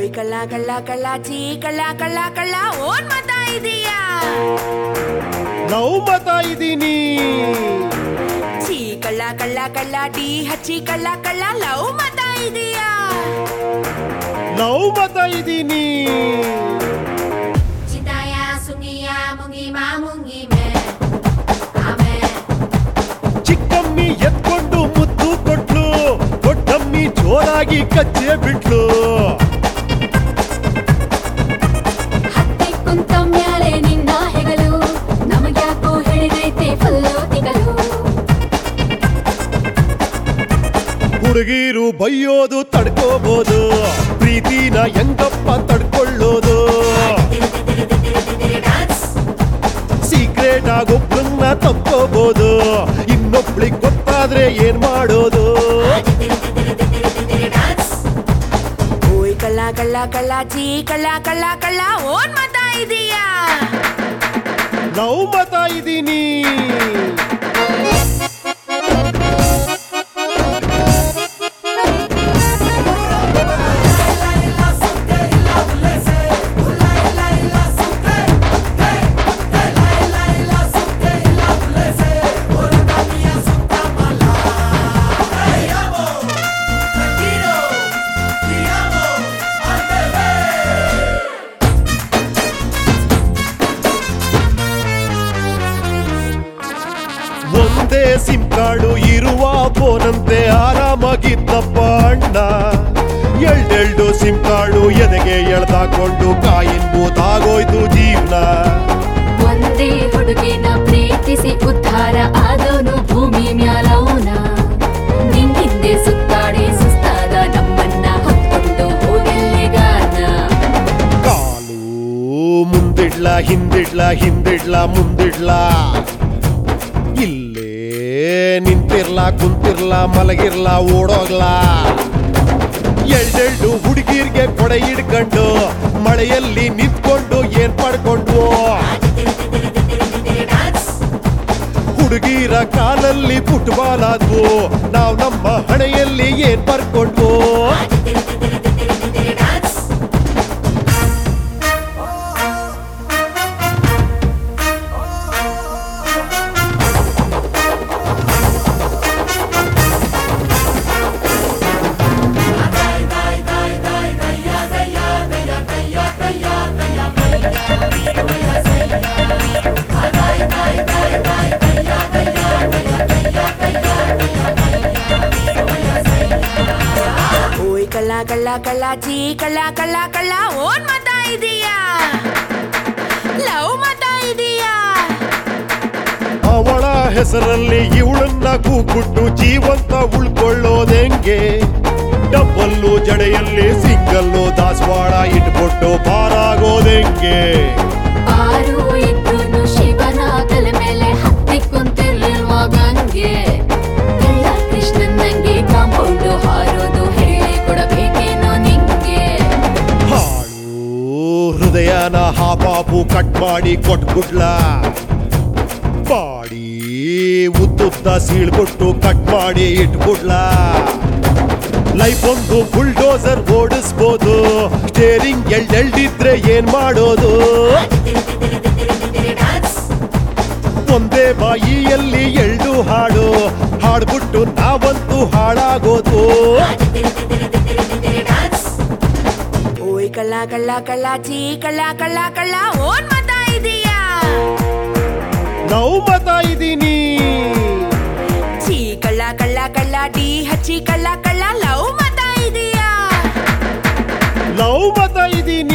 ಓಯ್ ಕಳ್ಳ ಕಳ್ಳ ಕಳ್ಳ ಚೀ ಕಳ್ಳ ಕಳ್ಳ ಕಳ್ಳ ಓನ್ ಮತ ಇದೀಯಾ ಲವ್ ಮತ ಇದೀನಿ ಚೀ ಕಳ್ಳ ಕಳ್ಳ ಕಳ್ಳ ಡಿ ಹಚ್ಚಿ ಕಳ್ಳ ಕಳ್ಳ ಲವ್ ಮತ ಇದೀಯಾ ಲವ್ ಮತ ಇದೀನಿ ಚಿತಾಯ ಸುಂಗಿಯ ಮುಂಗಿ ಮಾ ಮುಂಗಿ ಮೇ ಆಮೇ ಚಿಕ್ಕಮ್ಮಿ ಎತ್ಕೊಂಡು ಮುದ್ದು ಕೊಟ್ಲು ದೊಡ್ಡಮ್ಮಿ ಜೋರಾಗಿ ಕಚ್ಚೆ ಬಿಟ್ಲು ಹತ್ತಿ ಕುಂತ ಮ್ಯಾಲೆ ನಿನ್ನ ಹೆಗಲು ನಮಗ್ಯಾಕೋ ಹಿಡಿದೈತೆ ಫುಲ್ಲು ತಿಗಲು ಹುಡುಗೀರು ಬೈಯೋದು ತಡ್ಕೋಬಹುದು ಪ್ರೀತಿನ ಹೆಂಗಪ್ಪ ತಡ್ಕೊಳ್ಳೋದು ಸೀಕ್ರೆಟ್ ಆಗೊಬ್ಬನ್ನ ತಪ್ಕೋಬಹುದು ಇನ್ನೊಬ್ಳಿಗ್ ಗೊತ್ತಾದ್ರೆ ಏನ್ ಮಾಡೋದು ಓಯ್ ಕಳ್ಳ ಕಳ್ಳ ಕಳ್ಳ ಚೀ ಕಳ್ಳ ಕಳ್ಳ ಕಳ್ಳ ಓನ್ ಮತ ಇದೀಯಾ ಲವ್ ಮತ ಇದೀನಿ ಒಂದೇ ಸಿಮ್ ಕಾರ್ಡು ಇರುವ ಫೋನಂತೆ ಆರಾಮಾಗಿದ್ದಪ್ಪ ಅಣ್ಣ ಎಲ್ಡೆಲ್ಡು ಸಿಮ್ ಕಾರ್ಡು ಎದೆಗೆ ಎಳ್ದಾಕೊಂಡು ಕಾಯಿನ್ ಬೂತಾಗೋಯ್ತು ಜೀವನ ಒಂದೇ ಹುಡುಗಿನ ಪ್ರೀತಿಸಿ ಉದ್ಧಾರ ಆದೋನು ಭೂಮಿ ಮ್ಯಾಲೌನ ನಿಂಗಿಂದೆ ಸುತ್ತಾಡಿ ಸುಸ್ತಾದ ನಮ್ಮನ್ನ ಹೊತ್ಕೊಂಡು ಹೋಗೆಲ್ಲಿಗಾನ ಕಾಲು ಮುಂದಿಡ್ಲ ಹಿಂದಿಡ್ಲ ಹಿಂದಿಡ್ಲ ಮುಂದಿಡ್ಲ ಇಲ್ಲೇ ನಿಂತಿರ್ಲ ಕುಂತಿರ್ಲ ಮಲಗಿರ್ಲ ಓಡೋಗ್ಲಾ ಎಲ್ಡೆಲ್ಡು ಹುಡುಗಿರ್ಗೆ ಕೊಡೆ ಹಿಡ್ಕೊಂಡು ಮಳೆಯಲ್ಲಿ ನಿಂತ್ಕೊಂಡು ಏನ್ ಪಡ್ಕೊಂಡು ಹುಡುಗಿರ ಕಾಲಲ್ಲಿ ಫುಟ್ಬಾಲ್ ಆದ್ವು ನಾವ್ ನಮ್ಮ ಹಣೆಯಲ್ಲಿ ಏನ್ ಬರ್ಕೊಂಡ್ವು ಓಯ್ ಕಳ್ಳ ಕಳ್ಳ ಕಳ್ಳ ಚೀ ಕಳ್ಳ ಕಳ್ಳ ಕಳ್ಳ ಓನ್ ಮತ ಇದೀಯಾ ಲವ್ ಮತ ಇದೀಯಾ ಅವಳ ಹೆಸರಲ್ಲಿ ಇವಳನ್ನ ಕೂಗ್ಬಿಟ್ಟು ಜೀವಂತ ಉಳ್ಕೊಳ್ಳೋದೆಂಗೆ ಡಬ್ಬಲ್ಲು ಜಡೆಯಲ್ಲಿ ಸಿಂಗಲ್ಲು ದಾಸವಾಳ ಇಟ್ಬಿಟ್ಟು ಪಾರಾಗೋದೆಂಗೆ ಆರು ಇದ್ರು ಶಿವನ ತಲೆ ಮೇಲೆ ಹತ್ತಿ ಕುಂತಿರ್ಲಿಲ್ವ ಗಂಗೆ ಎಲ್ಲ ಕೃಷ್ಣನ್ ನಂಗೆ ಕಾಂಪೌಂಡು ಹಾರೋದು ಹೇಳಿ ಕೊಡಬೇಕೇನೋ ನಿಂಗೆ ಹಾಳು ಹೃದಯನ ಹಾಪಾಪು ಕಟ್ ಮಾಡಿ ಕೊಟ್ಬಿಡ್ಲ ಬಾಡಿ ಉದ್ದುದ್ದ ಸೀಳ್ಬಿಟ್ಟು ಕಟ್ ಮಾಡಿ ಇಟ್ಬಿಡ್ಲ ಲೈಫ್ ಒಂದು ಬುಲ್ಡೋಸರ್ ಓಡಿಸ್ಬೋದು ಸ್ಟೇರಿಂಗ್ ಎಲ್ಡೆಲ್ಡಿದ್ರೆ ಏನ್ ಮಾಡೋದು ಒಂದೇ ಬಾಯಿಯಲ್ಲಿ ಎಳ್ಳು ಹಾಡು ಹಾಡ್ಬಿಟ್ಟು ನಾವಂತೂ ಹಾಳಾಗೋದು ಓಯ್ ಕಳ್ಳ ಕಳ್ಳ ಕಳ್ಳ ಚೀ ಕಳ್ಳ ಕಳ್ಳ ಕಳ್ಳ ಓನ್ ಮತ ಇದೀಯಾ ನಾವು ಮತ ಇದೀನಿ ಚೀ ಕಳ್ಳ ಕಳ್ಳ ಕಳ್ಳ ಡಿ ಹಚ್ಚಿ ಕಳ್ಳ ಕಳ್ಳ ಲವ್ ಮತ ಇದೀಯಾ ಲವ್ ಮತ ಇದೀನಿ